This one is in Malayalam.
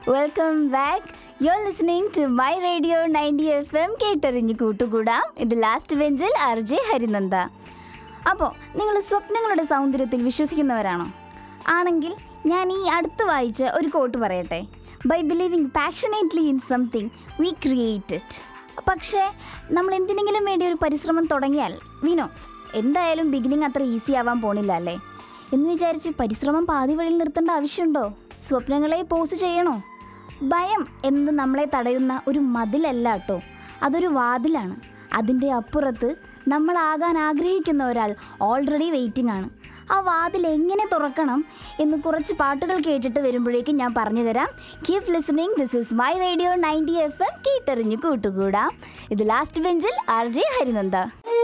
welcome back you are listening to my radio ninety FM എം കേട്ടറിഞ്ഞ് കൂട്ടുകൂടാം ഇത് ലാസ്റ്റ് ബെഞ്ചിൽ ആർ ജെ ഹരിനന്ദ അപ്പോൾ നിങ്ങൾ സ്വപ്നങ്ങളുടെ സൗന്ദര്യത്തിൽ വിശ്വസിക്കുന്നവരാണോ ആണെങ്കിൽ ഞാൻ ഈ അടുത്ത് വായിച്ച ഒരു കോട്ട് പറയട്ടെ by believing passionately in something we create it പക്ഷേ നമ്മൾ എന്തിനെങ്കിലും വേണ്ടി ഒരു പരിശ്രമം തുടങ്ങിയാൽ വിനോ എന്തായാലും ബിഗിനിങ് അത്ര ഈസി ആവാൻ പോണില്ല അല്ലേ എന്ന് വിചാരിച്ച് പരിശ്രമം പാതി വഴിയിൽ നിർത്തേണ്ട ആവശ്യമുണ്ടോ സ്വപ്നങ്ങളെ പോസ്റ്റ് ചെയ്യണോ ഭയം എന്നത് നമ്മളെ തടയുന്ന ഒരു മതിലല്ല കേട്ടോ അതൊരു വാതിലാണ് അതിൻ്റെ അപ്പുറത്ത് നമ്മളാകാൻ ആഗ്രഹിക്കുന്ന ഒരാൾ ഓൾറെഡി വെയിറ്റിംഗ് ആണ് ആ വാതിൽ എങ്ങനെ തുറക്കണം എന്ന് കുറച്ച് പാട്ടുകൾ കേട്ടിട്ട് വരുമ്പോഴേക്കും ഞാൻ പറഞ്ഞു തരാം keep listening this is my radio ninety FM എം കേട്ടെറിഞ്ഞ് കൂട്ടുകൂടാം ഇത് ലാസ്റ്റ് ബെഞ്ചിൽ ആർ ജെ ഹരിനന്ദ